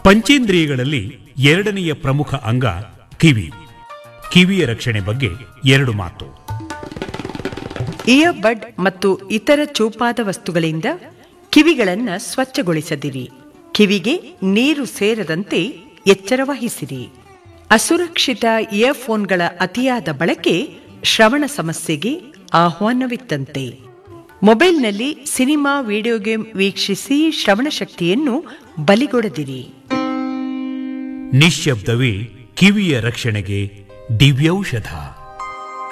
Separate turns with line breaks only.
ಪಂಚೇಂದ್ರಿಯಗಳಲ್ಲಿ ಎರಡನೆಯ ಪ್ರಮುಖ ಅಂಗ ಕಿವಿ ಕಿವಿಯ ರಕ್ಷಣೆ ಬಗ್ಗೆ ಎರಡು ಮಾತು
ಇಯರ್ ಬಡ್ ಮತ್ತು ಇತರ ಚೂಪಾದ ವಸ್ತುಗಳಿಂದ ಕಿವಿಗಳನ್ನು ಸ್ವಚ್ಛಗೊಳಿಸದಿರಿ ಕಿವಿಗೆ ನೀರು ಸೇರದಂತೆ ಎಚ್ಚರ ವಹಿಸಿರಿ ಅಸುರಕ್ಷಿತ ಇಯರ್ಫೋನ್ಗಳ ಅತಿಯಾದ ಬಳಕೆ ಶ್ರವಣ ಸಮಸ್ಯೆಗೆ ಆಹ್ವಾನವಿತ್ತಂತೆ ಮೊಬೈಲ್ನಲ್ಲಿ ಸಿನಿಮಾ ವಿಡಿಯೋ ಗೇಮ್ ವೀಕ್ಷಿಸಿ ಶ್ರವಣ ಶಕ್ತಿಯನ್ನು ಬಲಿಗೊಡದಿರಿ
ನಿಶ್ಶಬ್ದವೇ ಕಿವಿಯ ರಕ್ಷಣೆಗೆ ದಿವ್ಯೌಷಧ